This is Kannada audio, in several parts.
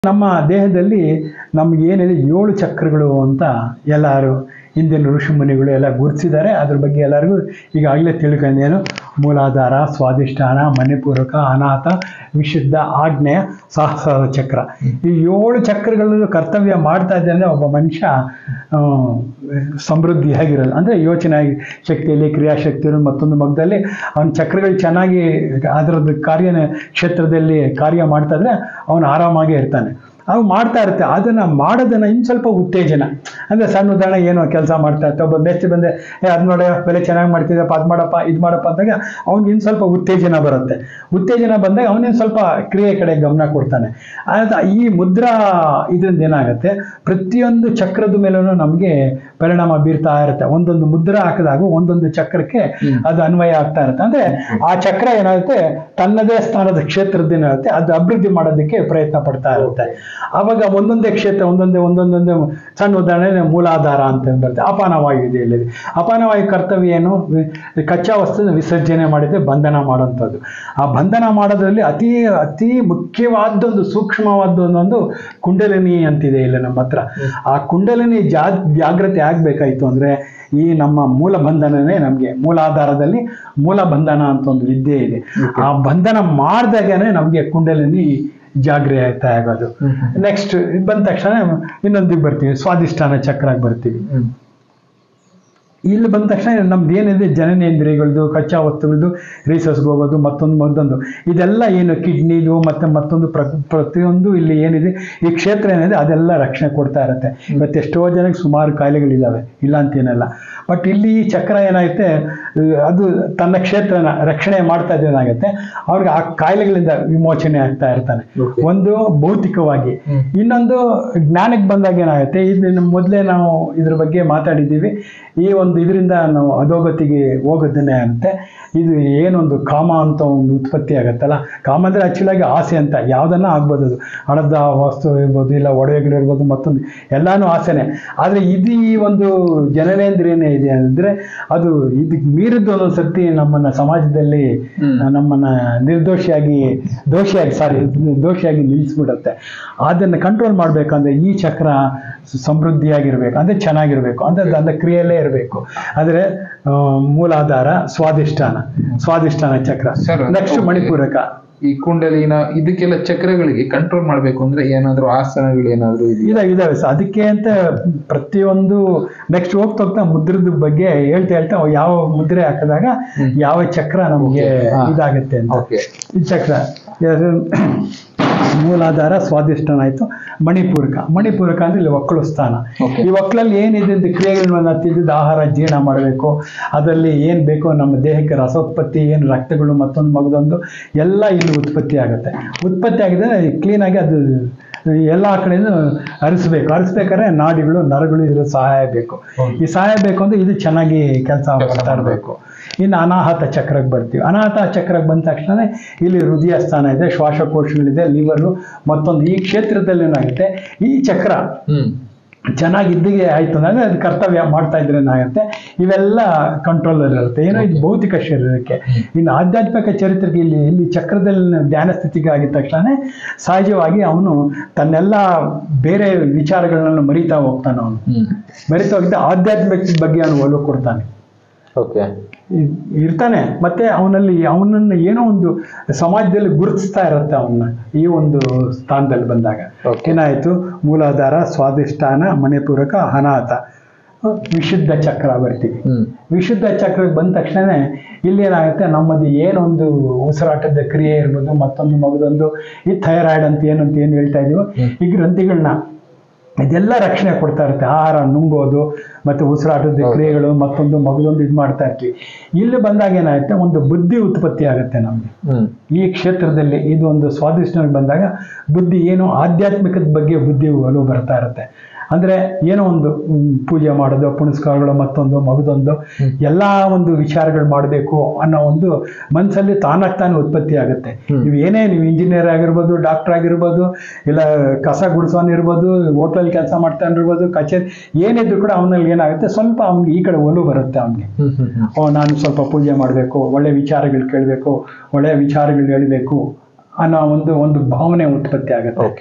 ನಮ್ಮ ದೇಹದಲ್ಲಿ ನಮ್ಗೆ ಏನಿದೆ ಏಳು ಚಕ್ರಗಳು ಅಂತ ಎಲ್ಲರೂ ಹಿಂದಿನ ಋಷಿ ಮುನಿಗಳು ಎಲ್ಲ ಗುರುತಿಸಿದ್ದಾರೆ ಅದ್ರ ಬಗ್ಗೆ ಎಲ್ಲರಿಗೂ ಈಗಾಗಲೇ ತಿಳ್ಕೊಂಡೇನು ಮೂಲಾಧಾರ ಸ್ವಾದಿಷ್ಠಾನ ಮಣಿಪೂರಕ ಅನಾಥ ವಿಶುದ್ಧ ಆಗ್ನೇಯ ಸಹಸ್ರ ಚಕ್ರ ಈ ಏಳು ಚಕ್ರಗಳನ್ನು ಕರ್ತವ್ಯ ಮಾಡ್ತಾ ಇದ್ದಾನೆ ಒಬ್ಬ ಮನುಷ್ಯ ಆ, ಸಮೃದ್ಧಿಯಾಗಿರೋದು ಅಂದರೆ ಯೋಚನೆ ಆಗಿ ಶಕ್ತಿಯಲ್ಲಿ ಕ್ರಿಯಾಶಕ್ತಿಯಲ್ಲಿ ಮತ್ತೊಂದು ಮಗದಲ್ಲಿ ಅವನ ಚಕ್ರಗಳು ಚೆನ್ನಾಗಿ ಅದರದ್ದು ಕಾರ್ಯ ಕ್ಷೇತ್ರದಲ್ಲಿ ಕಾರ್ಯ ಮಾಡ್ತಾ ಇದ್ರೆ ಅವನು ಆರಾಮಾಗೇ ಇರ್ತಾನೆ ಅವು ಮಾಡ್ತಾ ಇರುತ್ತೆ ಅದನ್ನು ಮಾಡೋದನ್ನು ಇನ್ನು ಸ್ವಲ್ಪ ಉತ್ತೇಜನ ಅಂದರೆ ಸಣ್ಣ ಉದಾಹರಣೆ ಏನೋ ಕೆಲಸ ಮಾಡ್ತಾ ಇರ್ತೆ ಒಬ್ಬ ಬೆಸ್ಟ್ ಬಂದೆ ಏ ಅದು ನೋಡ ಬೆಲೆ ಚೆನ್ನಾಗಿ ಮಾಡ್ತಿದ್ದಪ್ಪ ಅದು ಮಾಡಪ್ಪ ಇದು ಮಾಡಪ್ಪ ಅಂದಾಗ ಅವ್ನಿಗೆ ಇನ್ನು ಸ್ವಲ್ಪ ಉತ್ತೇಜನ ಬರುತ್ತೆ ಉತ್ತೇಜನ ಬಂದಾಗ ಅವನಿಗೆ ಸ್ವಲ್ಪ ಕ್ರಿಯೆ ಕಡೆ ಗಮನ ಕೊಡ್ತಾನೆ ಆದ ಈ ಮುದ್ರಾ ಇದರಿಂದ ಏನಾಗುತ್ತೆ ಪ್ರತಿಯೊಂದು ಚಕ್ರದ ಮೇಲೂ ನಮಗೆ ಪರಿಣಾಮ ಬೀರ್ತಾ ಇರುತ್ತೆ ಒಂದೊಂದು ಮುದ್ರಾ ಹಾಕಿದಾಗ ಒಂದೊಂದು ಚಕ್ರಕ್ಕೆ ಅದು ಅನ್ವಯ ಆಗ್ತಾ ಇರುತ್ತೆ ಅಂದ್ರೆ ಆ ಚಕ್ರ ಏನಾಗುತ್ತೆ ತನ್ನದೇ ಸ್ಥಾನದ ಕ್ಷೇತ್ರದ್ದು ಏನಾಗುತ್ತೆ ಅದು ಅಭಿವೃದ್ಧಿ ಮಾಡೋದಕ್ಕೆ ಪ್ರಯತ್ನ ಪಡ್ತಾ ಇರುತ್ತೆ ಆವಾಗ ಒಂದೊಂದೇ ಕ್ಷೇತ್ರ ಒಂದೊಂದೇ ಒಂದೊಂದೊಂದೇ ಸಣ್ಣ ಉದಾಹರಣೆ ಮೂಲಾಧಾರ ಅಂತ ಬರುತ್ತೆ ಅಪಾನ ವಾಯು ಇದೆ ಇಲ್ಲಿ ಅಪಾನ ವಾಯು ಕರ್ತವ್ಯ ಏನು ವಿ- ಕಚ್ಚಾ ವಸ್ತುನ ವಿಸರ್ಜನೆ ಮಾಡಿದ್ರೆ ಬಂಧನ ಮಾಡುವಂಥದ್ದು ಆ ಬಂಧನ ಮಾಡೋದ್ರಲ್ಲಿ ಅತಿ ಅತಿ ಮುಖ್ಯವಾದೊಂದು ಸೂಕ್ಷ್ಮವಾದೊಂದೊಂದು ಕುಂಡಲಿನಿ ಅಂತಿದೆ ಇಲ್ಲಿ ನಮ್ಮ ಹತ್ರ ಆ ಕುಂಡಲಿನಿ ಜಾ ಜಾಗೃತಿ ಆಗ್ಬೇಕಾಯ್ತು ಅಂದ್ರೆ ಈ ನಮ್ಮ ಮೂಲ ಬಂಧನನೇ ನಮಗೆ ಮೂಲಾಧಾರದಲ್ಲಿ ಮೂಲ ಬಂಧನ ಅಂತ ಒಂದು ವಿದ್ಯೆ ಇದೆ ಆ ಬಂಧನ ಮಾಡಿದಾಗನೇ ನಮಗೆ ಕುಂಡಲಿನಿ ಜಾಗೃತಿ ಆಗೋದು ನೆಕ್ಸ್ಟ್ ಬಂದ ತಕ್ಷಣ ಇನ್ನೊಂದಿಗೆ ಬರ್ತೀವಿ ಸ್ವಾದಿಷ್ಠಾನ ಚಕ್ರಾಗಿ ಬರ್ತೀವಿ ಇಲ್ಲಿ ಬಂದ ತಕ್ಷಣ ನಮ್ದು ಏನಿದೆ ಜನನೇಂದ್ರಿಯಗಳದ್ದು ಕಚ್ಚಾ ವಸ್ತುಗಳದ್ದು ರಿಸರ್ಚ್ಗೆ ಹೋಗೋದು ಮತ್ತೊಂದು ಮತ್ತೊಂದು ಇದೆಲ್ಲ ಏನು ಕಿಡ್ನಿದು ಮತ್ತೆ ಮತ್ತೊಂದು ಪ್ರ ಪ್ರತಿಯೊಂದು ಇಲ್ಲಿ ಏನಿದೆ ಈ ಕ್ಷೇತ್ರ ಏನಿದೆ ಅದೆಲ್ಲ ರಕ್ಷಣೆ ಕೊಡ್ತಾ ಇರುತ್ತೆ ಇವತ್ತು ಎಷ್ಟೋ ಜನಕ್ಕೆ ಸುಮಾರು ಕಾಯಿಲೆಗಳಿದ್ದಾವೆ ಇಲ್ಲ ಅಂತೇನಲ್ಲ ಬಟ್ ಇಲ್ಲಿ ಈ ಚಕ್ರ ಏನಾಗುತ್ತೆ ಅಹ್, ಅದು ತನ್ನ ಕ್ಷೇತ್ರನ ರಕ್ಷಣೆ ಮಾಡ್ತಾ ಇದ್ದು ಏನಾಗುತ್ತೆ ಅವ್ರಿಗೆ ಆ ಕಾಯಿಲೆಗಳಿಂದ ವಿಮೋಚನೆ ಆಗ್ತಾ ಇರ್ತಾನೆ Okay. ಒಂದು ಭೌತಿಕವಾಗಿ ಇನ್ನೊಂದು ಜ್ಞಾನಕ್ಕೆ ಬಂದಾಗ ಏನಾಗುತ್ತೆ ಇದು ಮೊದಲೇ ನಾವು ಇದ್ರ ಬಗ್ಗೆ ಮಾತಾಡಿದ್ದೀವಿ ಈ ಒಂದು ಇದರಿಂದ ನಾವು ಅಧೋಗತಿಗೆ ಹೋಗೋದನ್ನೇ ಅಂತೆ ಇದು ಏನೊಂದು ಕಾಮ ಅಂತ ಒಂದು ಉತ್ಪತ್ತಿ ಆಗುತ್ತಲ್ಲ ಕಾಮ ಅಂದರೆ ಆ್ಯಕ್ಚುಲಾಗಿ ಆಸೆ ಅಂತ ಯಾವುದನ್ನ ಆಗ್ಬೋದು ಅದು ಹಣದ ವಸ್ತು ಇರ್ಬೋದು ಇಲ್ಲ ಒಡವೆಗಳಿರ್ಬೋದು ಮತ್ತೊಂದು ಎಲ್ಲಾನು ಆಸೆನೆ ಆದರೆ ಇದು ಈ ಒಂದು ಜನನೇಂದ್ರಿಯನೇ ಇದೆ ಅಂದರೆ ಅದು ಇದಕ್ಕೆ ಮೀರಿದ್ದು ಒಂದೊಂದು ಸರ್ತಿ ನಮ್ಮನ್ನ ಸಮಾಜದಲ್ಲಿ ಹ್ಮ್. ನಮ್ಮನ್ನ ನಿರ್ದೋಷಿಯಾಗಿ ದೋಷಿಯಾಗಿ ಸಾರಿ ದೋಷಿಯಾಗಿ ನಿಲ್ಲಿಸ್ಬಿಡುತ್ತೆ ಅದನ್ನು ಕಂಟ್ರೋಲ್ ಮಾಡಬೇಕಂದ್ರೆ ಈ ಚಕ್ರ ಸಮೃದ್ಧಿಯಾಗಿರ್ಬೇಕು ಅಂದರೆ ಚೆನ್ನಾಗಿರ್ಬೇಕು ಅಂದರೆ ಅದರ ಕ್ರಿಯೆಯಲ್ಲೇ ಇರಬೇಕು ಆದರೆ ಆ, ಮೂಲಾಧಾರ ಸ್ವಾದಿಷ್ಠಾನ ಸ್ವಾದಿಷ್ಠಾನ ಚಕ್ರ Sir, ನೆಕ್ಸ್ಟ್ okay. ಮಣಿಪೂರಕ ಈ ಕುಂಡಲಿನ ಇದಕ್ಕೆಲ್ಲ ಚಕ್ರಗಳಿಗೆ ಕಂಟ್ರೋಲ್ ಮಾಡ್ಬೇಕು ಅಂದ್ರೆ ಏನಾದ್ರು ಆಸನಗಳು ಏನಾದ್ರು ಇದೆಯಾ ಇದಾವೆ ಇದಾವೆ ಸರ್ ಅದಕ್ಕೆ ಅಂತ ಪ್ರತಿಯೊಂದು ನೆಕ್ಸ್ಟ್ ಹೋಗ್ತಾ ಹೋಗ್ತಾ ಮುದ್ರದ ಬಗ್ಗೆ ಹೇಳ್ತಾ ಹೇಳ್ತಾ ಯಾವ ಮುದ್ರೆ ಹಾಕಿದಾಗ ಯಾವ ಚಕ್ರ ನಮಗೆ Okay. ಹಾ. ಇದಾಗುತ್ತೆ ಅಂತ ಓಕೆ ಈ ಚಕ್ರ ಯಾವ್ದು? ಮೂಲಾಧಾರ ಸ್ವಾದಿಷ್ಟನ ಆಯ್ತು ಮಣಿಪೂರಕ ಮಣಿಪೂರಕ ಅಂದ್ರೆ ಇಲ್ಲಿ ಒಕ್ಕಲು ಸ್ಥಾನ Okay. ಈ ಒಕ್ಕಲಲ್ಲಿ ಏನಿದೆ ಅಂತ ಕ್ರಿಯೆಗಳನ್ನ ತಿಂದಿದ್ದು ಆಹಾರ ಜೀರ್ಣ ಮಾಡಬೇಕು ಅದರಲ್ಲಿ ಏನು ಬೇಕೋ ನಮ್ಮ ದೇಹಕ್ಕೆ ರಸೋತ್ಪತ್ತಿ ಏನು ರಕ್ತಗಳು ಮತ್ತೊಂದು ಮಗದೊಂದು ಎಲ್ಲ ಇಲ್ಲಿ ಉತ್ಪತ್ತಿ ಆಗುತ್ತೆ ಉತ್ಪತ್ತಿ ಆಗಿದ್ರೆ ಕ್ಲೀನಾಗಿ ಅದು ಎಲ್ಲ ಕಡೆಯಿಂದ ಹರಿಸ್ಬೇಕು ಹರಿಸ್ಬೇಕಾದ್ರೆ ನಾಡಿಗಳು ನರಗಳು ಇರೋ ಸಹಾಯ ಬೇಕು ಹೌದು. ಈ ಸಹಾಯ ಬೇಕು ಅಂದ್ರೆ ಇದು ಚೆನ್ನಾಗಿ ಕೆಲಸ ಕೆಲ್ಸ ಮಾಡ್ತಾ ಇರಬೇಕು ಇನ್ನು ಅನಾಹತ ಚಕ್ರಕ್ಕೆ ಬರ್ತೀವಿ ಅನಾಹತ ಚಕ್ರಕ್ಕೆ ಬಂದ ತಕ್ಷಣ ಇಲ್ಲಿ ಹೃದಯ ಸ್ಥಾನ ಇದೆ ಶ್ವಾಸಕೋಶಗಳಿದೆ ಲಿವರು ಮತ್ತೊಂದು ಈ ಕ್ಷೇತ್ರದಲ್ಲಿ ಏನಾಗುತ್ತೆ ಈ ಚಕ್ರ ಹ್ಮ್ ಚೆನ್ನಾಗಿದ್ದಿಗೆ ಆಯ್ತು ಅಂದ್ರೆ ಅದು ಕರ್ತವ್ಯ ಮಾಡ್ತಾ ಇದ್ರೆ ಏನಾಗುತ್ತೆ ಇವೆಲ್ಲ ಕಂಟ್ರೋಲಲ್ಲಿ ಇರುತ್ತೆ ಏನೋ ಇದು ಭೌತಿಕ ಶರೀರಕ್ಕೆ ಇನ್ನು ಆಧ್ಯಾತ್ಮಿಕ ಚರಿತ್ರೆಗೆ ಇಲ್ಲಿ ಇಲ್ಲಿ ಚಕ್ರದಲ್ಲಿ ಧ್ಯಾನ ಸ್ಥಿತಿಗೆ ಆಗಿದ ತಕ್ಷಣ ಸಹಜವಾಗಿ ಅವನು ತನ್ನೆಲ್ಲ ಬೇರೆ ವಿಚಾರಗಳನ್ನ ಮರಿತಾ ಹೋಗ್ತಾನೆ ಅವನು ಹ್ಮ್ ಮರಿತಾ ಹೋಗಿದ್ದ ಆಧ್ಯಾತ್ಮಿಕ ಬಗ್ಗೆ ಅವನು ಒಲವು ಕೊಡ್ತಾನೆ ಓಕೆ ಇ- ಇರ್ತಾನೆ ಮತ್ತೆ ಅವನಲ್ಲಿ ಅವನನ್ನು ಏನೋ ಒಂದು ಸಮಾಜದಲ್ಲಿ ಗುರುತಿಸ್ತಾ ಇರುತ್ತೆ ಅವನ್ನ ಈ ಒಂದು ಸ್ಥಾನದಲ್ಲಿ ಬಂದಾಗ Okay. ಏನಾಯ್ತು ಮೂಲಾಧಾರ ಸ್ವಾದಿಷ್ಠಾನ ಮಣಿಪೂರಕ ಅನಾಥ ವಿಶುದ್ಧ ಚಕ್ರ ಬರ್ತೀವಿ ಹ್ಮ್ ವಿಶುದ್ಧ ಚಕ್ರಕ್ಕೆ ಬಂದ ತಕ್ಷಣ ಇಲ್ಲಿ ಏನಾಗುತ್ತೆ ನಮ್ಮದು ಏನೊಂದು ಉಸಿರಾಟದ ಕ್ರಿಯೆ ಇರ್ಬೋದು ಮತ್ತೊಂದು ಮಗದೊಂದು ಈ ಥೈರಾಯ್ಡ್ ಅಂತ ಏನು ಅಂತ ಏನು ಹೇಳ್ತಾ ಇದೀವೋ ಈ ಗ್ರಂಥಿಗಳನ್ನ ಇದೆಲ್ಲ ರಕ್ಷಣೆ ಕೊಡ್ತಾ ಇರುತ್ತೆ ಆಹಾರ ನುಂಗೋದು ಮತ್ತು ಉಸಿರಾಟದ ಹೌದು. ಕ್ರಿಯೆಗಳು ಮತ್ತೊಂದು ಮಗದೊಂದು ಇದು ಮಾಡ್ತಾ ಇರ್ತೀವಿ ಇಲ್ಲಿ ಬಂದಾಗ ಏನಾಗುತ್ತೆ ಒಂದು ಬುದ್ಧಿ ಉತ್ಪತ್ತಿ ಆಗುತ್ತೆ ನಮಗೆ ಹ್ಮ್ ಈ ಕ್ಷೇತ್ರದಲ್ಲಿ ಇದು ಒಂದು ಸ್ವಾದಿಷ್ಟವಾಗಿ ಬಂದಾಗ ಬುದ್ಧಿ ಏನು ಆಧ್ಯಾತ್ಮಿಕದ ಬಗ್ಗೆ ಬುದ್ಧಿ ಒಲವು ಬರ್ತಾ ಇರುತ್ತೆ ಅಂದ್ರೆ ಏನೋ ಒಂದು ಮ್, ಪೂಜೆ ಮಾಡೋದು ಪುನಸ್ಕಾರಗಳು ಮತ್ತೊಂದು ಮಗದೊಂದು ಎಲ್ಲ ಒಂದು ವಿಚಾರಗಳು ಮಾಡಬೇಕು ಅನ್ನೋ ಒಂದು ಮನಸ್ಸಲ್ಲಿ ತಾನಾಗ್ ತಾನೇ ಉತ್ಪತ್ತಿ ಆಗುತ್ತೆ ಹ್ಮ್. ನೀವು ಏನೇ ನೀವು ಇಂಜಿನಿಯರ್ ಆಗಿರ್ಬೋದು ಡಾಕ್ಟರ್ ಆಗಿರ್ಬೋದು ಇಲ್ಲ ಕಸ ಗುಡಿಸೋನ್ ಇರ್ಬೋದು ಹೋಟ್ಲಲ್ಲಿ ಕೆಲಸ ಮಾಡ್ತಾನೆ ಇರ್ಬೋದು ಕಚೇರಿ ಏನಿದ್ರು ಕೂಡ ಅವನಲ್ಲಿ ಏನಾಗುತ್ತೆ ಸ್ವಲ್ಪ ಅವ್ನಿಗೆ ಈ ಕಡೆ ಒಲವು ಬರುತ್ತೆ ಅವನಿಗೆ ಹ್ಮ್ ಹ್ಮ್ ಹ್ಮ್ ಓ ನಾನು ಸ್ವಲ್ಪ ಪೂಜೆ ಮಾಡಬೇಕು ಒಳ್ಳೆ ವಿಚಾರಗಳು ಕೇಳಬೇಕು ಒಳ್ಳೆಯ ವಿಚಾರಗಳು ಹೇಳಬೇಕು ಅನ್ನೋ ಒಂದು ಒಂದು ಭಾವನೆ ಉತ್ಪತ್ತಿ ಆಗುತ್ತೆ ಓಕೆ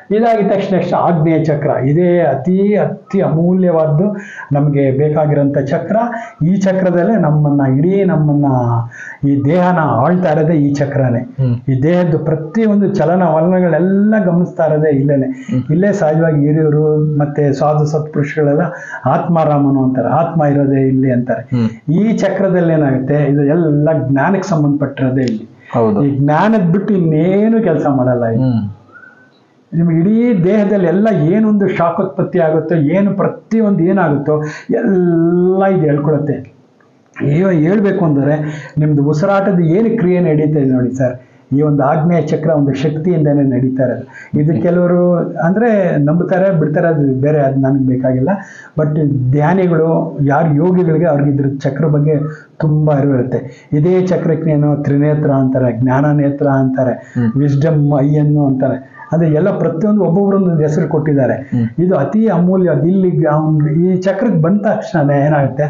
ಇದಾಗಿದ ತಕ್ಷಣ ನೆಕ್ಸ್ಟ್ ಆಗ್ನೇಯ ಚಕ್ರ ಇದೇ ಅತಿ ಅತಿ ಅಮೂಲ್ಯವಾದ್ದು ನಮಗೆ ಬೇಕಾಗಿರೋಂಥ ಚಕ್ರ ಈ ಚಕ್ರದಲ್ಲೇ ನಮ್ಮನ್ನ ಇಡೀ ನಮ್ಮನ್ನ ಈ ದೇಹನ ಆಳ್ತಾ ಇರೋದೇ ಈ ಚಕ್ರನೇ ಹ್ಮ್. ಈ ದೇಹದ ಪ್ರತಿಯೊಂದು ಚಲನವಲನಗಳೆಲ್ಲ ಗಮನಿಸ್ತಾ ಇರೋದೇ ಇಲ್ಲೇನೆ ಇಲ್ಲೇ ಸಹಜವಾಗಿ ಹಿರಿಯರು ಮತ್ತೆ ಸಾಧು ಸತ್ಪುರುಷಗಳೆಲ್ಲ ಆತ್ಮಾರಾಮನು ಅಂತಾರೆ ಆತ್ಮ ಇರೋದೇ ಇಲ್ಲಿ ಅಂತಾರೆ ಹ್ಮ್. ಈ ಚಕ್ರದಲ್ಲಿ ಏನಾಗುತ್ತೆ ಇದು ಎಲ್ಲ ಜ್ಞಾನಕ್ಕೆ ಸಂಬಂಧಪಟ್ಟಿರೋದೇ ಇಲ್ಲಿ ಹೌದು ಈ ಜ್ಞಾನದ ಬಿಟ್ಟು ಇನ್ನೇನು ಕೆಲಸ ಮಾಡಲ್ಲ ಇದು ಹ್ಮ್ ನಿಮ್ಗೆ ಇಡೀ ದೇಹದಲ್ಲಿ ಎಲ್ಲ ಏನೊಂದು ಶಾಖೋತ್ಪತ್ತಿ ಆಗುತ್ತೋ ಏನು ಪ್ರತಿಯೊಂದು ಏನಾಗುತ್ತೋ ಎಲ್ಲ ಇದು ಹೇಳ್ಕೊಳುತ್ತೆ ಅಯ್ಯೋ ಹೇಳ್ಬೇಕು ಅಂದರೆ ನಿಮ್ದು ಉಸಿರಾಟದ ಏನು ಕ್ರಿಯೆ ನಡೀತಾ ಇದೆ ನೋಡಿ ಸರ್ ಈ ಒಂದು ಆಗ್ನೇಯ ಚಕ್ರ ಒಂದು ಶಕ್ತಿಯಿಂದನೇ ನಡೀತಾ ಇರೋದು ಇದು ಕೆಲವರು ಅಂದರೆ ನಂಬುತ್ತಾರೆ ಬಿಡ್ತಾರೆ ಅದು ಬೇರೆ ಅದು ನನಗೆ ಬೇಕಾಗಿಲ್ಲ ಬಟ್ ಧ್ಯಾನಿಗಳು ಯಾರು ಯೋಗಿಗಳಿಗೆ ಅವ್ರಿಗೆ ಇದ್ರ ಚಕ್ರ ಬಗ್ಗೆ ತುಂಬ ಅರಿವಿರುತ್ತೆ ಇದೇ ಚಕ್ರಕ್ಕೆ ಏನು ತ್ರಿನೇತ್ರ ಅಂತಾರೆ ಜ್ಞಾನ ನೇತ್ರ ಅಂತಾರೆ ಹ್ಮ್. ವಿಸ್ಡಮ್ ಐಯನ್ನು ಅಂತಾರೆ ಅದೇ ಎಲ್ಲ ಪ್ರತಿಯೊಂದು ಒಬ್ಬೊಬ್ಬರೊಂದು ಹೆಸರು ಕೊಟ್ಟಿದ್ದಾರೆ ಹ್ಮ್. ಇದು ಅತಿ ಅಮೂಲ್ಯ ಅದು ಇಲ್ಲಿ ಅವ್ನ್ ಈ ಚಕ್ರಕ್ಕೆ ಬಂದ ತಕ್ಷಣ ಏನಾಗುತ್ತೆ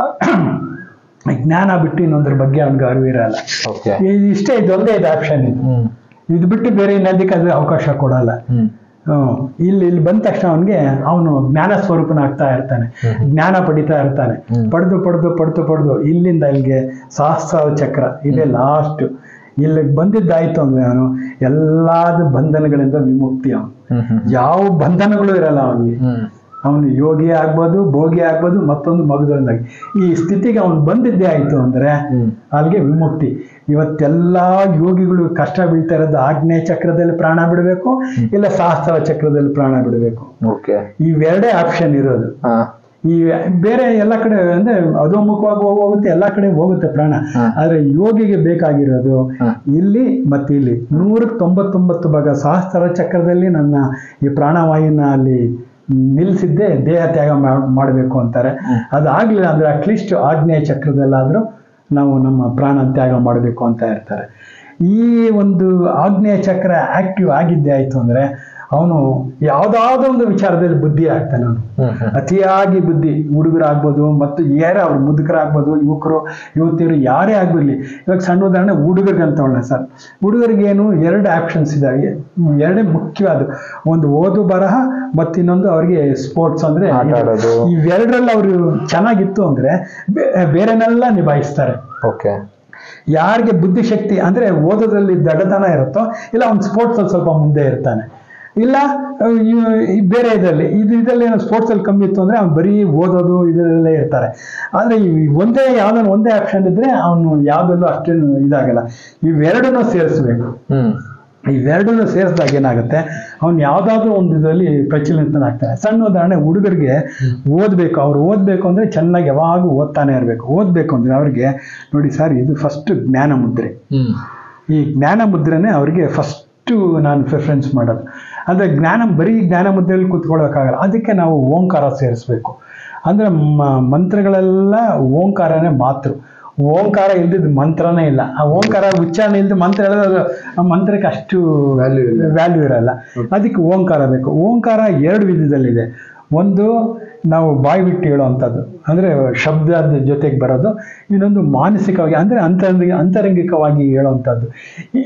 ಜ್ಞಾನ ಬಿಟ್ಟು ಇನ್ನೊಂದ್ರ ಬಗ್ಗೆ ಅವ್ನಿಗೆ ಅರಿವಿರಲ್ಲ ಓಕೆ ಇದು ಇಷ್ಟೇ ಇದೊಂದೇ ಇದು ಆಪ್ಷನ್ ಇದು ಹ್ಮ್ ಇದು ಬಿಟ್ಟು ಬೇರೆ ಇನ್ನದಕ್ಕೆ ಅದು ಅವಕಾಶ ಕೊಡಲ್ಲ ಹ್ಮ್ ಹ್ಮ್. ಇಲ್ಲಿ ಇಲ್ಲಿ ಬಂದ ತಕ್ಷಣ ಅವನಿಗೆ ಅವನು ಜ್ಞಾನ ಸ್ವರೂಪನಾಗ್ತಾ ಇರ್ತಾನೆ ಹ್ಮ್. ಜ್ಞಾನ ಪಡಿತಾ ಇರ್ತಾನೆ ಹ್ಮ್. ಪಡೆದು ಪಡೆದು ಪಡೆದು ಪಡೆದು ಇಲ್ಲಿಂದ ಇಲ್ಲಿಗೆ ಸಹಸ್ರಾರ ಚಕ್ರ ಇದೇ ಲಾಸ್ಟ್ ಇಲ್ಲಿಗೆ ಬಂದಿದ್ದಾಯ್ತು ಅಂದ್ರೆ ಅವನು ಎಲ್ಲಾದ ಬಂಧನಗಳಿಂದ ವಿಮುಕ್ತಿ ಅವನು ಹ್ಮ್ ಹ್ಮ್ ಯಾವ ಬಂಧನಗಳು ಇರಲ್ಲ ಅವನಿಗೆ ಹ್ಮ್ ಅವನು ಯೋಗಿ ಆಗ್ಬೋದು ಭೋಗಿ ಆಗ್ಬೋದು ಮತ್ತೊಂದು ಮಗದೊಂದಾಗಿ ಈ ಸ್ಥಿತಿಗೆ ಅವನು ಬಂದಿದ್ದೇ ಆಯ್ತು ಅಂದ್ರೆ ಹ್ಮ್ ಅಲ್ಲಿಗೆ ವಿಮುಕ್ತಿ ಇವತ್ತೆಲ್ಲ ಯೋಗಿಗಳು ಕಷ್ಟ ಬೀಳ್ತಾ ಇರೋದು ಆಗ್ನೇಯ ಚಕ್ರದಲ್ಲಿ ಪ್ರಾಣ ಬಿಡಬೇಕು ಇಲ್ಲ ಸಹಸ್ರ ಚಕ್ರದಲ್ಲಿ ಪ್ರಾಣ ಬಿಡಬೇಕು ಓಕೆ ಇವೆರಡೇ ಆಪ್ಷನ್ ಇರೋದು ಹಾ ಈ ಬೇರೆ ಎಲ್ಲ ಕಡೆ ಅಂದ್ರೆ ಅಧೋಮುಖವಾಗಿ ಹೋಗುತ್ತೆ ಎಲ್ಲ ಕಡೆ ಹೋಗುತ್ತೆ ಪ್ರಾಣ ಹಾ. ಆದ್ರೆ ಯೋಗಿಗೆ ಬೇಕಾಗಿರೋದು ಹಾ. ಇಲ್ಲಿ ಮತ್ತೆ ಇಲ್ಲಿ ನೂರಕ್ಕೆ ತೊಂಬತ್ತೊಂಬತ್ತು ಭಾಗ ಸಹಸ್ರ ಚಕ್ರದಲ್ಲಿ ನನ್ನ ಈ ಪ್ರಾಣವಾಯುನ ಅಲ್ಲಿ ನಿಲ್ಲಿಸಿದ್ದೇ ದೇಹ ತ್ಯಾಗ ಮಾಡಬೇಕು ಅಂತಾರೆ ಹ್ಮ್. ಅದಾಗ್ಲಿಲ್ಲ ಅಂದ್ರೆ ಅಟ್ಲೀಸ್ಟ್ ಆಗ್ನೇಯ ಚಕ್ರದಲ್ಲಾದ್ರೂ ನಾವು ನಮ್ಮ ಪ್ರಾಣ ತ್ಯಾಗ ಮಾಡಬೇಕು ಅಂತ ಇರ್ತಾರೆ ಈ ಒಂದು ಆಗ್ನೇಯ ಚಕ್ರ ಆಕ್ಟಿವ್ ಆಗಿದ್ದೆ ಆಯ್ತು ಅಂದ್ರೆ ಅವನು ಯಾವುದಾದ್ರೂ ಒಂದು ವಿಚಾರದಲ್ಲಿ ಬುದ್ಧಿ ಆಗ್ತಾನೆ ಅವನು ಹ್ಮ್ ಹ್ಮ್ ಅತಿಯಾಗಿ ಬುದ್ಧಿ ಹುಡುಗರಾಗ್ಬೋದು ಮತ್ತು ಯಾರೇ ಅವ್ರು ಮುದುಕರಾಗ್ಬೋದು ಯುವಕರು ಯುವತಿಯರು ಯಾರೇ ಆಗಿರಲಿ ಇವಾಗ ಸಣ್ಣ ಉದಾಹರಣೆ ಹುಡುಗರಿಗೆ ಅಂತ ಹೇಳೋಣ ಸರ್ ಹುಡುಗರಿಗೇನು ಎರಡು ಆಪ್ಷನ್ಸ್ ಇದಾವೆ ಹ್ಮ್, ಎರಡೇ ಮುಖ್ಯವಾದ ಒಂದು ಓದು ಬರಹ ಮತ್ತು ಇನ್ನೊಂದು ಅವ್ರಿಗೆ ಸ್ಪೋರ್ಟ್ಸ್ ಅಂದ್ರೆ ಆಟ ಇದು. ಆಡೋದು. ಇವೆರಡರಲ್ಲಿ ಅವರು ಚೆನ್ನಾಗಿತ್ತು ಅಂದ್ರೆ ಬೇ- ಬೇರೆನೆಲ್ಲ ನಿಭಾಯಿಸ್ತಾರೆ ಓಕೆ ಯಾರಿಗೆ ಬುದ್ಧಿಶಕ್ತಿ ಅಂದ್ರೆ ಓದೋದ್ರಲ್ಲಿ ದಡತನ ಇರುತ್ತೋ ಇಲ್ಲ ಅವ್ನು ಸ್ಪೋರ್ಟ್ಸ್ ಅಲ್ಲಿ ಸ್ವಲ್ಪ ಮುಂದೆ ಇರ್ತಾನೆ ಇಲ್ಲ ಅಹ್, ಈ- ಈ ಬೇರೆ ಇದರಲ್ಲಿ ಇದು ಇದರಲ್ಲಿ ಏನೋ ಸ್ಪೋರ್ಟ್ಸ್ ಅಲ್ಲಿ ಕಮ್ಮಿ ಇತ್ತು ಅಂದ್ರೆ ಅವ್ನು ಬರೀ ಓದೋದು ಇದರಲ್ಲೇ ಇರ್ತಾರೆ ಆದ್ರೆ ಈ ಒಂದೇ ಯಾವ್ದಾದ್ರು ಒಂದೇ ಆಪ್ಷನ್ ಇದ್ರೆ ಅವನು ಯಾವ್ದಲ್ಲೂ ಅಷ್ಟೇನು ಇದಾಗಲ್ಲ ಇವೆರಡನ್ನೂ ಸೇರಿಸ್ಬೇಕು ಹ್ಮ್ ಇವೆರಡನ್ನೂ ಸೇರಿಸಿದಾಗ ಏನಾಗುತ್ತೆ ಅವ್ನು ಯಾವುದಾದ್ರೂ ಒಂದು ಇದರಲ್ಲಿ ಪ್ರಚಲಿತನಾಗ್ತಾನೆ ಸಣ್ಣ ಉದಾಹರಣೆ ಹುಡುಗರಿಗೆ ಓದಬೇಕು ಅವ್ರು ಓದಬೇಕು ಅಂದರೆ ಚೆನ್ನಾಗಿ ಯಾವಾಗ ಓದ್ತಾನೆ ಇರಬೇಕು ಓದಬೇಕು ಅಂದರೆ ಅವ್ರಿಗೆ ನೋಡಿ ಸರ್ ಇದು ಫಸ್ಟ್ ಜ್ಞಾನ ಮುದ್ರೆ ಹ್ಮ್ ಈ ಜ್ಞಾನ ಮುದ್ರೆನೇ ಅವರಿಗೆ ಫಸ್ಟು ನಾನು ಪ್ರಿಫರೆನ್ಸ್ ಮಾಡೋದು ಅಂದರೆ ಜ್ಞಾನ ಬರೀ ಜ್ಞಾನ ಮುದ್ರೆಯಲ್ಲಿ ಕೂತ್ಕೊಳ್ಳೋಕ್ಕಾಗಲ್ಲ ಅದಕ್ಕೆ ನಾವು ಓಂಕಾರ ಸೇರಿಸ್ಬೇಕು ಅಂದರೆ ಮಂತ್ರಗಳೆಲ್ಲ ಓಂಕಾರನೇ ಮಾತೃ ಓಂಕಾರ ಇಲ್ದಿದ್ದು ಮಂತ್ರನೇ ಇಲ್ಲ ಆ ಓಂಕಾರ ಉಚ್ಚಾರಣೆ ಇಲ್ದ ಮಂತ್ರ ಹೇಳೋದು ಆ ಮಂತ್ರಕ್ಕೆ ಅಷ್ಟು Value ಇಲ್ಲ. ವ್ಯಾಲ್ಯೂ ಇರಲ್ಲ ಅದಕ್ಕೆ ಓಂಕಾರ ಬೇಕು ಓಂಕಾರ ಎರಡು ವಿಧದಲ್ಲಿದೆ ಒಂದು ನಾವು ಬಾಯಿ ಬಿಟ್ಟು ಹೇಳುವಂಥದ್ದು ಅಂದರೆ ಶಬ್ದದ ಜೊತೆಗೆ ಬರೋದು ಇನ್ನೊಂದು ಮಾನಸಿಕವಾಗಿ ಅಂದರೆ ಅಂತರಂಗ ಅಂತರಂಗಿಕವಾಗಿ ಹೇಳುವಂಥದ್ದು ಈ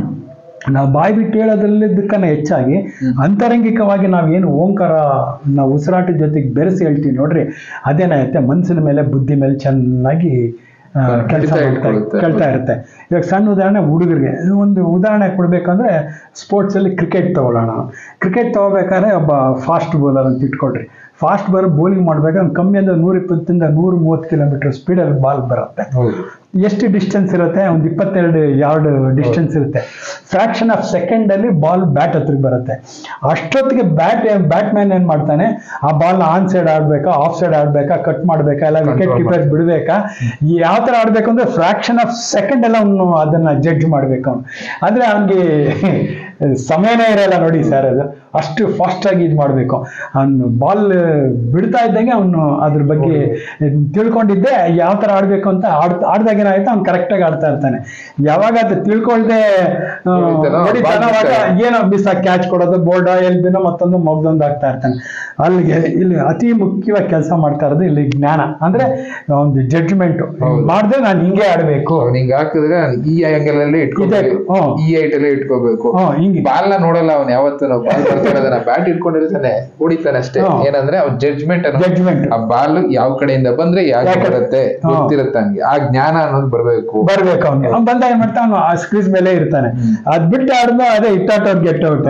ನಾವು ಬಾಯಿ ಬಿಟ್ಟು ಹೇಳೋದ್ರಲ್ಲಿದ್ದಕ್ಕನ್ನ ಹೆಚ್ಚಾಗಿ ಅಂತರಂಗಿಕವಾಗಿ ನಾವೇನು ಓಂಕಾರ ನಾವು ಉಸಿರಾಟದ ಜೊತೆಗೆ ಬೆರೆಸಿ ಹೇಳ್ತೀವಿ ನೋಡ್ರಿ ಅದೇನಾಗುತ್ತೆ ಮನಸ್ಸಿನ ಮೇಲೆ ಬುದ್ಧಿ ಮೇಲೆ ಚೆನ್ನಾಗಿ ಕೆಲಸ ಹಿಡಿತ ಮಾಡ್ತಾ ಇಟ್ಕೊಳ್ಳುತ್ತೆ. ಕೇಳ್ತಾ ಇರುತ್ತೆ ಇವಾಗ ಸಣ್ಣ ಉದಾಹರಣೆ ಹುಡುಗರಿಗೆ ಒಂದು ಉದಾಹರಣೆ ಕೊಡ್ಬೇಕಂದ್ರೆ ಸ್ಪೋರ್ಟ್ಸಲ್ಲಿ ಕ್ರಿಕೆಟ್ ತಗೊಳ್ಳೋಣ ಕ್ರಿಕೆಟ್ ತಗೋಬೇಕಾದ್ರೆ ಒಬ್ಬ ಫಾಸ್ಟ್ ಬೌಲರ್ ಅಂತ ಇಟ್ಕೊಳ್ರಿ ಫಾಸ್ಟ್ ಬರ್ ಬೌಲಿಂಗ್ ಮಾಡ್ಬೇಕಾದ್ರೆ ಕಮ್ಮಿ ಅಂದ್ರೆ ನೂರ ಇಪ್ಪತ್ತರಿಂದ ನೂರ ಮೂವತ್ತು ಕಿಲೋಮೀಟರ್ ಸ್ಪೀಡಲ್ಲಿ ಬಾಲ್ ಬರುತ್ತೆ ಹೌದು ಎಷ್ಟು ಡಿಸ್ಟೆನ್ಸ್ ಇರುತ್ತೆ ಒಂದು ಇಪ್ಪತ್ತೆರಡು ಯಾರ್ಡ್ ಡಿಸ್ಟೆನ್ಸ್ ಇರುತ್ತೆ ಫ್ರಾಕ್ಷನ್ ಆಫ್ ಸೆಕೆಂಡ್ ಅಲ್ಲಿ ಬಾಲ್ ಬ್ಯಾಟ್ ಹತ್ರಕ್ಕೆ ಬರುತ್ತೆ ಅಷ್ಟೊತ್ತಿಗೆ ಬ್ಯಾಟ್ ಬ್ಯಾಟ್ಮ್ಯಾನ್ ಏನ್ ಮಾಡ್ತಾನೆ ಆ ಬಾಲ್ ಆನ್ ಸೈಡ್ ಆಡ್ಬೇಕಾ ಆಫ್ ಸೈಡ್ ಆಡ್ಬೇಕಾ ಕಟ್ ಮಾಡ್ಬೇಕಾ ಇಲ್ಲ ವಿಕೆಟ್ Control ಕೀಪರ್ ಬಿಡ್ಬೇಕಾ ಯಾವ ತರ ಆಡ್ಬೇಕು ಅಂದ್ರೆ ಫ್ರಾಕ್ಷನ್ ಆಫ್ ಸೆಕೆಂಡ್ ಎಲ್ಲ ಅವನು ಅದನ್ನ ಜಡ್ಜ್ ಮಾಡ್ಬೇಕು ಅವನು ಆದ್ರೆ ಅವನಿಗೆ ಸಮಯನೇ ಇರಲ್ಲ ನೋಡಿ ಸರ್ ಅದು ಅಷ್ಟು ಫಾಸ್ಟ್ ಆಗಿ ಇದು ಮಾಡಬೇಕು ಅವನು ಬಾಲ್ ಬಿಡ್ತಾ ಇದ್ದಂಗೆ ಅವನು ಅದ್ರ ಬಗ್ಗೆ ತಿಳ್ಕೊಂಡಿದ್ದೆ ಯಾವ ತರ ಆಡ್ಬೇಕು ಅಂತ ಆಡ್ ಆಡ್ದಾಗ ಏನಾಯ್ತು ಅವ್ನು ಕರೆಕ್ಟಾಗಿ ಆಡ್ತಾ ಇರ್ತಾನೆ ಯಾವಾಗ ಅದು ತಿಳ್ಕೊಳ್ದೆ ಆ, ಹೊಡಿತಾನೋ, ಹೊಡಿತಾನೋ ball miss ಅವಾಗ ಆಗುತ್ತೆ. ಏನೋ ಮಿಸ್ ಆಗಿ ಕ್ಯಾಚ್ ಕೊಡೋದು ಬೋರ್ಡ್ ಎಲ್ಬಿನೋ ಮತ್ತೊಂದು ಮಗ್ದೊಂದು ಆಗ್ತಾ ಇರ್ತಾನೆ ಅಲ್ಲಿಗೆ ಇಲ್ಲಿ ಅತಿ ಮುಖ್ಯವಾಗಿ ಕೆಲಸ ಮಾಡ್ತಾ ಇರೋದು ಇಲ್ಲಿ ಜ್ಞಾನ ಅಂದ್ರೆ ಒಂದು ಜಡ್ಜ್ಮೆಂಟ್ ಹೌದು. ಮಾಡ್ದೆ ನಾನು ಹಿಂಗೆ ಆಡ್ಬೇಕು ಅವ್ನು ಹಿಂಗ್ ಹಾಕಿದ್ರೆ ಈ ಆಂಗಲ್ ಅಲ್ಲೇ ಇಟ್ಕೋಬೇಕು ಹ್ಮ್. ಈ ಹೈಟ್ ಅಲ್ಲೇ ಇಟ್ಕೋಬೇಕು ಹ್ಮ್, ಹಿಂಗೆ ಬಾಲ್ ನ ನೋಡಲ್ಲ ಅವ್ನು ಯಾವತ್ತು ನಾವು ಬಾಲ್ ಬರ್ತಿರೋದನ್ನ ಬ್ಯಾಟ್ ಇಟ್ಕೊಂಡಿರ್ತಾನೆ ಹೊಡಿತಾನೆ ಅಷ್ಟೇ ಹ್ಮ್. ಏನಂದ್ರೆ ಅವ್ನ ಜಡ್ಜ್ಮೆಂಟ್ ಜಡ್ಜ್ಮೆಂಟ್ ಆ ಬಾಲ್ ಯಾವ ಕಡೆಯಿಂದ ಬಂದ್ರೆ ಯಾಕೆ ಯಾಕೆ? ಬರುತ್ತೆ ಹಾ. ಗೊತ್ತಿರುತ್ತೆ ಹಂಗೆ ಆ ಜ್ಞಾನ ಅನ್ನೋದು ಬರ್ಬೇಕು ಬರ್ಬೇಕು ಅವ್ನಿಗೆ ಅವ್ನು ಬಂದ ಏನ್ ಮಾಡ್ತಾನೆ ಅವ್ನು ಆ ಸ್ಕ್ರೀಸ್ ಮೇಲೆ ಇರ್ತಾನೆ ಅದ್ ಬಿಟ್ಟು ಆಡಿದ್ರೆ ಅದೇ ಇಟ್ಟಾಟ ಅವ್ರು ಗೆಟ್ ಔಟ್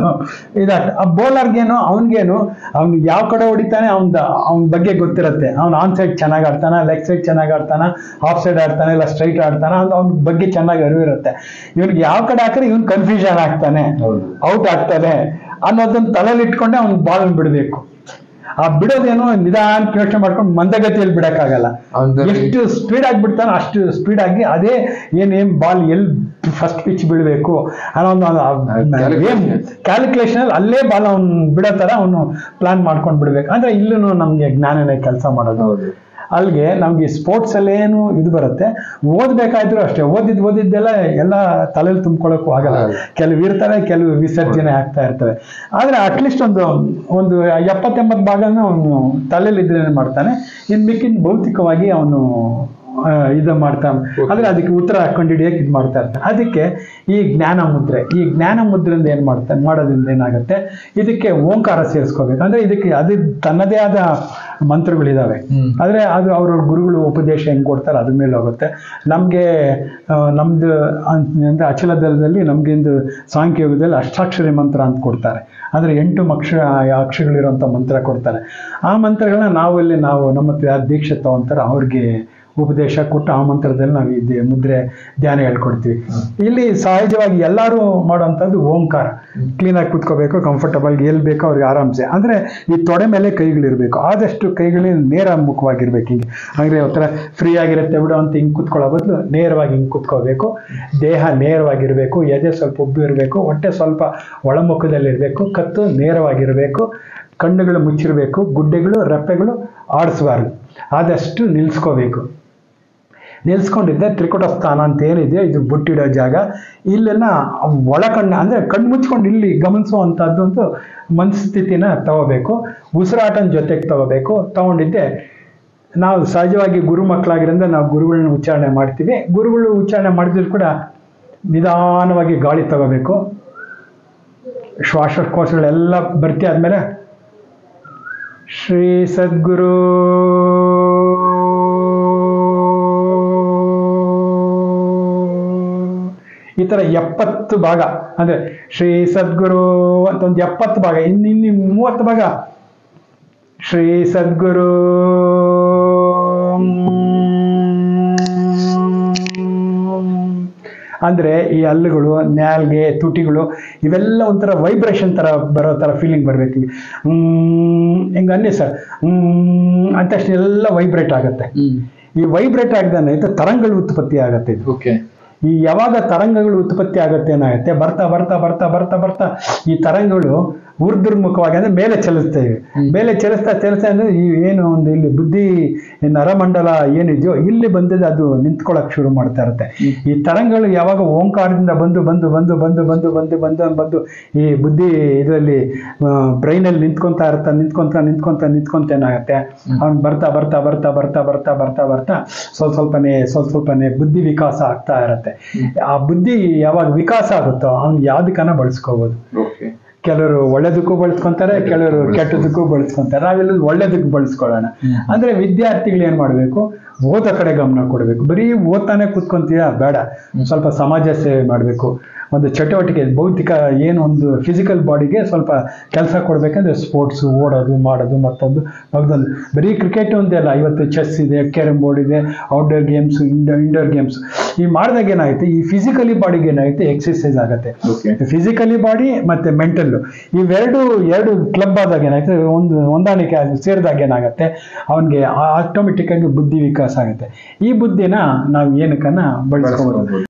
ಇದಾಟ ಆ ಬೌಲರ್ಗೇನು ಅವ್ನಿಗೇನು ಅವ್ನಿಗೆ ಯಾವ ಕಡೆ ಹೊಡಿತಾನೆ ಅವ್ನ ಅವ್ನ ಬಗ್ಗೆ ಗೊತ್ತಿರುತ್ತೆ ಅವ್ನು ಆನ್ ಸೈಡ್ ಚೆನ್ನಾಗಿ ಆಡ್ತಾನ ಲೆಗ್ ಸೈಡ್ ಚೆನ್ನಾಗಿ ಆಡ್ತಾನ ಆಫ್ ಸೈಡ್ ಆಡ್ತಾನೆ ಇಲ್ಲ ಸ್ಟ್ರೈಟ್ ಆಡ್ತಾನ ಅಂತ ಅವ್ನ ಬಗ್ಗೆ ಚೆನ್ನಾಗಿ ಅರಿವಿರುತ್ತೆ ಇವ್ನಿಗೆ ಯಾವ ಕಡೆ ಹಾಕಿದ್ರೆ ಇವ್ನು ಕನ್ಫ್ಯೂಷನ್ ಆಗ್ತಾನೆ ಹೌದು. ಔಟ್ ಆಗ್ತಾನೆ ಅನ್ನೋದನ್ನ ತಲೆಯಲ್ಲಿ ಇಟ್ಕೊಂಡೆ ಅವ್ನು ಬಾಲ್ ಬಿಡಬೇಕು ಆ ಬಿಡೋದೇನೋ ನಿಧಾನ ಯೋಚನೆ ಮಾಡ್ಕೊಂಡು ಮಂದಗತಿಯಲ್ಲಿ ಬಿಡಕ್ಕಾಗಲ್ಲ ಅವ್ನ್ದು- ಎಷ್ಟು ಸ್ಪೀಡ್ ಆಗಿ ಬಿಡ್ತಾನೋ ಅಷ್ಟು ಸ್ಪೀಡ್ ಆಗಿ ಅದೇ ಏನ್ ಏನ್ ಬಾಲ್ ಎಲ್ಲಿ ಫಸ್ಟ್ ಪಿಚ್ ಬೀಳ್ಬೇಕು ಅನ್ನೋ ಒಂದು Calculation. ಕ್ಯಾಲ್ಕುಲೇಷನ್ ಅಲ್ಲಿ ಅಲ್ಲೇ ಬಾಲ್ ಅವ್ನು ಬಿಡೋ ತರ ಅವನು ಪ್ಲಾನ್ ಮಾಡ್ಕೊಂಡು ಬಿಡ್ಬೇಕು ಅಂದ್ರೆ ಇಲ್ಲೂ ನಮ್ಗೆ ಜ್ಞಾನನೇ ಕೆಲಸ ಮಾಡೋದು ಹೌದು ಅಲ್ಲಿಗೆ ನಮ್ಗೆ ಸ್ಪೋರ್ಟ್ಸ್ ಅಲ್ಲೇನು ಇದು ಬರುತ್ತೆ ಓದ್ಬೇಕಾದ್ರೂ ಅಷ್ಟೇ ಓದಿದ್ ಓದಿದ್ದೆಲ್ಲ ಎಲ್ಲ ತಲೆಯಲ್ಲಿ ತುಂಬ್ಕೊಳಕ್ಕೂ ಆಗಲ್ಲ ಹೌದು. ಕೆಲವು ಇರ್ತವೆ ಕೆಲವು ವಿಸರ್ಜನೆ ಆಗ್ತಾ ಇರ್ತವೆ ಆದ್ರೆ ಅಟ್ಲೀಸ್ಟ್ ಒಂದು ಒಂದು ಎಪ್ಪತ್ತೆಂಬತ್ತು ಭಾಗನ ಅವನು ತಲೆಯಲ್ಲಿ ಇದ್ರೆ ಮಾಡ್ತಾನೆ ಇನ್ ಮಿಕ್ಕಿನ ಭೌತಿಕವಾಗಿ ಅವನು ಆ, ಇದು ಮಾಡ್ತಾನೆ ಅಂದ್ರೆ ಅದಕ್ಕೆ ಉತ್ತರ ಕಂಡುಹಿಡಿಯಕ್ಕೆ ಇದು ಮಾಡ್ತಾ ಇರ್ತಾನೆ ಅದಕ್ಕೆ ಈ ಜ್ಞಾನ ಮುದ್ರೆ ಈ ಜ್ಞಾನ ಮುದ್ರೆಯಿಂದ ಏನ್ ಮಾಡ್ತಾನೆ ಮಾಡೋದ್ರಿಂದ ಏನಾಗುತ್ತೆ ಇದಕ್ಕೆ ಓಂಕಾರ ಸೇರಿಸ್ಕೋಬೇಕು ಅಂದ್ರೆ ಇದಕ್ಕೆ ಅದು ತನ್ನದೇ ಆದ ಮಂತ್ರಗಳಿದಾವೆ ಹ್ಮ್. ಆದ್ರೆ ಅದು ಅವ್ರ ಗುರುಗಳು ಉಪದೇಶ ಹೆಂಗ್ ಕೊಡ್ತಾರೆ ಅದ್ರ ಮೇಲೆ ಹೋಗುತ್ತೆ ನಮ್ಗೆ ಆ, ನಮ್ದು ಅನ್- ಅಂದ್ರೆ ಅಚಲ ದಳದಲ್ಲಿ ನಮ್ಗೆ ಒಂದು ಸಾಂಖ್ಯಯೋಗದಲ್ಲಿ ಅಷ್ಟಾಕ್ಷರಿ ಮಂತ್ರ ಅಂತ ಕೊಡ್ತಾರೆ ಅಂದ್ರೆ ಎಂಟು ಅಕ್ಷ ಅಕ್ಷರಗಳಿರುವಂತ ಮಂತ್ರ ಕೊಡ್ತಾರೆ ಆ ಮಂತ್ರಗಳನ್ನ ನಾವಲ್ಲಿ ನಾವು ನಮ್ಮ ಹತ್ರ ಯಾರು ದೀಕ್ಷೆ ತಗೊಂತಾರೆ ಅವ್ರಿಗೆ ಉಪದೇಶ ಕೊಟ್ಟು ಆ ಮಂತ್ರದಲ್ಲಿ ನಾವು ಈ ದೇ- ಮುದ್ರೆ ಧ್ಯಾನ ಹೇಳ್ಕೊಡ್ತೀವಿ ಇಲ್ಲಿ ಸಹಜವಾಗಿ ಎಲ್ಲರೂ ಮಾಡುವಂಥದ್ದು ಓಂಕಾರ ಕ್ಲೀನಾಗಿ ಕುತ್ಕೋಬೇಕು ಕಂಫರ್ಟಬಲ್ ಎಲ್ಲಿ ಬೇಕೋ ಅವ್ರಿಗೆ ಆರಾಮ್ಸೆ ಅಂದ್ರೆ ಈ ತೊಡೆ ಮೇಲೆ ಕೈಗಳಿರ್ಬೇಕು ಆದಷ್ಟು ಕೈಗಳು ನೇರ ಮುಖವಾಗಿರ್ಬೇಕು ಹಿಂಗೆ ಅಂದ್ರೆ ಒಂಥರ ಫ್ರೀ ಆಗಿರುತ್ತೆ ಬಿಡು ಅಂತ ಹಿಂಗೆ ಕುತ್ಕೊಳ್ಳೋ ಬದಲು ನೇರವಾಗಿ ಹಿಂಗೆ ಕುತ್ಕೋಬೇಕು ದೇಹ ನೇರವಾಗಿರಬೇಕು ಎದೆ ಸ್ವಲ್ಪ ಉಬ್ಬು ಇರಬೇಕು ಹೊಟ್ಟೆ ಸ್ವಲ್ಪ ಒಳಮುಖದಲ್ಲಿರಬೇಕು ಕತ್ತು ನೇರವಾಗಿರಬೇಕು ಕಣ್ಣುಗಳು ಮುಚ್ಚಿರಬೇಕು ಗುಡ್ಡೆಗಳು ರೆಪ್ಪೆಗಳು ಆಡಿಸಬಾರ್ದು ಆದಷ್ಟು ನಿಲ್ಲಿಸ್ಕೋಬೇಕು ನಿಲ್ಸ್ಕೊಂಡಿದ್ದೆ ತ್ರಿಕುಟ ಸ್ಥಾನ ಅಂತ ಏನಿದೆ ಇದು ಬುಟ್ಟಿಡೋ ಜಾಗ ಇಲ್ಲೆಲ್ಲ ಒಳ ಕಣ್ಣು ಅಂದರೆ ಕಣ್ಣು ಮುಚ್ಕೊಂಡು ಇಲ್ಲಿ ಗಮನಿಸುವಂಥದ್ದು ಒಂದು ಮನಸ್ಥಿತಿನ ತಗೋಬೇಕು ಉಸಿರಾಟನ ಜೊತೆಗೆ ತಗೋಬೇಕು ತಗೊಂಡಿದ್ದೆ ನಾವು ಸಹಜವಾಗಿ ಗುರು ಮಕ್ಕಳಾಗಿರೋದ್ರಿಂದ ನಾವು ಗುರುಗಳನ್ನ ಉಚ್ಚಾರಣೆ ಮಾಡ್ತೀವಿ ಗುರುಗಳು ಉಚ್ಚಾರಣೆ ಮಾಡಿದ್ರು ಕೂಡ ನಿಧಾನವಾಗಿ ಗಾಳಿ ತಗೋಬೇಕು ಶ್ವಾಸಕೋಶಗಳೆಲ್ಲ ಭರ್ತಿ ಆದಮೇಲೆ ಶ್ರೀ ಸದ್ಗುರು ಈ ಥರ ಎಪ್ಪತ್ತು ಭಾಗ ಅಂದ್ರೆ ಶ್ರೀ ಸದ್ಗುರು ಅಂತ ಒಂದು ಎಪ್ಪತ್ತು ಭಾಗ ಇನ್ನು ಇನ್ನು ಮೂವತ್ತು ಭಾಗ ಶ್ರೀ ಸದ್ಗುರು ಅಂದ್ರೆ ಈ ಹಲ್ಲುಗಳು ನ್ಯಾಲ್ಗೆ ತುಟಿಗಳು ಇವೆಲ್ಲ ಒಂಥರ ವೈಬ್ರೇಷನ್ ತರ ಬರೋ ತರ ಫೀಲಿಂಗ್ ಬರ್ಬೇಕು ಹ್ಮ್ ಹಿಂಗ ಅನ್ನಿ ಸರ್ ಹ್ಮ್ ಅಂದ ತಕ್ಷಣ ಎಲ್ಲ ವೈಬ್ರೇಟ್ ಆಗುತ್ತೆ ಈ ವೈಬ್ರೇಟ್ ಆಗದಾನೆ ತರಂಗಗಳು ಉತ್ಪತ್ತಿ ಆಗತ್ತೆ ಇದು ಓಕೆ ಈ ಯಾವಾಗ ತರಂಗಗಳು ಉತ್ಪತ್ತಿ ಆಗುತ್ತೆ ಏನಾಗುತ್ತೆ ಬರ್ತಾ ಬರ್ತಾ ಬರ್ತಾ ಬರ್ತಾ ಬರ್ತಾ ಈ ತರಂಗಗಳು ಊರ್ಧ್ವರ್ಮುಖವಾಗಿ ಅಂದ್ರೆ ಮೇಲೆ ಚಲಿಸ್ತೇವೆ ಮೇಲೆ ಚಲಿಸ್ತಾ ಚಲಿಸ್ತಾ ಅಂದ್ರೆ ಈ ಏನು ಒಂದು ಇಲ್ಲಿ ಬುದ್ಧಿ ಈ ನರಮಂಡಲ ಏನಿದೆಯೋ ಇಲ್ಲಿ ಬಂದಿದ್ದು ಅದು ನಿಂತ್ಕೊಳ್ಳೋಕೆ ಶುರು ಮಾಡ್ತಾ ಇರುತ್ತೆ ಈ ತರಂಗಗಳು ಯಾವಾಗ ಓಂಕಾರದಿಂದ ಬಂದು ಬಂದು ಬಂದು ಬಂದು ಬಂದು ಬಂದು ಬಂದು ಬಂದು ಈ ಬುದ್ಧಿ ಇದರಲ್ಲಿ ಬ್ರೈನಲ್ಲಿ ನಿಂತ್ಕೊಂತಾ ಇರ್ತಾ ನಿಂತ್ಕೊಂತ ನಿಂತ್ಕೊಂತ ನಿಂತ್ಕೊಂತ ಏನಾಗುತ್ತೆ ಅವ್ನು ಬರ್ತಾ ಬರ್ತಾ ಬರ್ತಾ ಬರ್ತಾ ಬರ್ತಾ ಬರ್ತಾ ಬರ್ತಾ ಸ್ವಲ್ಪ ಸ್ವಲ್ಪನೇ ಸ್ವಲ್ಪ ಸ್ವಲ್ಪನೇ ಬುದ್ಧಿ ವಿಕಾಸ ಆಗ್ತಾ ಇರುತ್ತೆ ಆ ಬುದ್ಧಿ ಯಾವಾಗ ವಿಕಾಸ ಆಗುತ್ತೋ ಅವ್ನು ಯಾವ್ದಕ್ಕನ ಬಳಸ್ಕೋಬೋದು ಓಕೆ ಕೆಲವರು ಒಳ್ಳೇದಕ್ಕೂ ಬಳಸ್ಕೊಂತಾರೆ ಕೆಲವರು ಕೆಟ್ಟದಕ್ಕೂ ಬಳಸ್ಕೊಂತಾರೆ ನಾವೆಲ್ಲ ಒಳ್ಳೇದಕ್ಕೆ ಬಳಸ್ಕೊಳ್ಳೋಣ ಅಂದ್ರೆ ವಿದ್ಯಾರ್ಥಿಗಳು ಏನ್ ಮಾಡಬೇಕು ಓದೋ ಕಡೆ ಗಮನ ಕೊಡಬೇಕು ಬರೀ ಓದ್ತಾನೆ ಕೂತ್ಕೊಂತೀಯ ಬೇಡ ಸ್ವಲ್ಪ ಸಮಾಜ ಸೇವೆ ಮಾಡಬೇಕು ಒಂದು ಚಟುವಟಿಕೆ ಭೌತಿಕ ಏನು ಒಂದು ಫಿಸಿಕಲ್ ಬಾಡಿಗೆ ಸ್ವಲ್ಪ ಕೆಲಸ ಕೊಡ್ಬೇಕಂದ್ರೆ ಸ್ಪೋರ್ಟ್ಸ್ ಓಡೋದು ಮಾಡೋದು ಮತ್ತೊಂದು ಮಗದೊಂದು ಬರೀ ಕ್ರಿಕೆಟ್ ಒಂದೇ ಅಲ್ಲ ಇವತ್ತು ಚೆಸ್ ಇದೆ ಕ್ಯಾರಮ್ ಬೋರ್ಡ್ ಇದೆ outdoor games indoor indoor games ಈ ಮಾಡಿದಾಗ ಏನಾಗುತ್ತೆ ಈ ಫಿಸಿಕಲಿ ಬಾಡಿಗೆ ಏನಾಗುತ್ತೆ ಎಕ್ಸರ್ಸೈಸ್ ಆಗುತ್ತೆ ಓಕೆ ಫಿಸಿಕಲಿ ಬಾಡಿ ಮತ್ತೆ ಮೆಂಟಲ್ ಇವೆರಡು ಎರಡು ಕ್ಲಬ್ ಆದಾಗ ಏನಾಗುತ್ತೆ ಒಂದು ಹೊಂದಾಣಿಕೆ ಆಗಿ ಸೇರಿದಾಗ ಏನಾಗುತ್ತೆ ಅವನಿಗೆ ಆಟೋಮೆಟಿಕ್ ಆಗಿ ಬುದ್ಧಿ ವಿಕಾಸ ಆಗುತ್ತೆ ಈ ಬುದ್ಧಿನ ನಾವು ಏನಕ್ಕನ್ನ ಬಳಸ್ಕೋಬಹುದು ಬಳಸ್ಕೊಬೋದು.